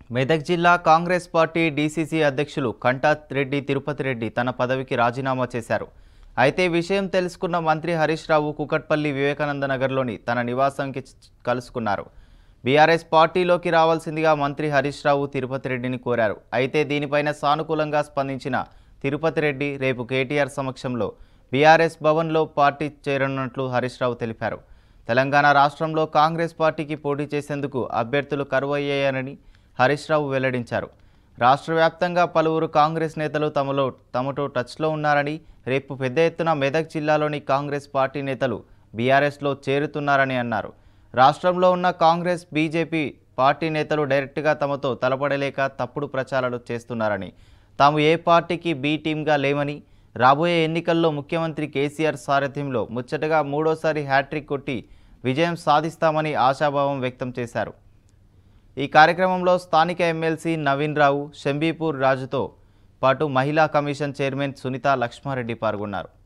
మెదక్ జిల్లా Congress party DCC అధ్యక్షులు కంటా రెడ్డి తిరుపతి రెడ్డి తన పదవికి రాజీనామా చేశారు అయితే విషయం తెలుసుకున్న మంత్రి హరీష్ రావు కుకట్పల్లి వివేకానంద నగర్లోని తన నివాసంకి చ- కలుసుకున్నారు బీఆర్ఎస్ పార్టీలోకి రావాల్సిందిగా మంత్రి హరీష్ రావు తిరుపతి రెడ్డిని కోరారు అయితే దీనిపైన సానుకూలంగా స్పందించిన తిరుపతి రెడ్డి రేపు కేటీఆర్ సమక్షంలో బీఆర్ఎస్ భవన్లో పార్టీ చేరనున్నట్లు హరీష్ రావు తెలిపారు తెలంగాణ రాష్ట్రంలో కాంగ్రెస్ పార్టీకి పోటీ చేసేందుకు అభ్యర్థులు కరువయ్యాయని హరీష్ రావు వెల్లడించారు రాష్ట్ర వ్యాప్తంగా పలువురు కాంగ్రెస్ నేతలు తమలో తమతో టచ్లో ఉన్నారని రేపు పెద్ద ఎత్తున మెదక్ జిల్లాలోని కాంగ్రెస్ పార్టీ నేతలు బీఆర్ఎస్లో చేరుతున్నారని అన్నారు రాష్ట్రంలో ఉన్న కాంగ్రెస్ బీజేపీ పార్టీ నేతలు డైరెక్ట్గా తమతో తలపడలేక తప్పుడు ప్రచారాలు చేస్తున్నారని తాము ఏ పార్టీకి బీ టీమ్గా లేమని రాబోయే ఎన్నికల్లో ముఖ్యమంత్రి కేసీఆర్ సారథ్యంలో ముచ్చటగా మూడోసారి హ్యాట్రిక్ కొట్టి విజయం సాధిస్తామని ఆశాభావం వ్యక్తం చేశారు ఈ కార్యక్రమంలో స్థానిక ఎమ్మెల్సీ నవీన్ రావు షంబీపూర్ రాజుతో పాటు మహిళా కమిషన్ చైర్మన్ సునీత లక్ష్మారెడ్డి పాల్గొన్నారు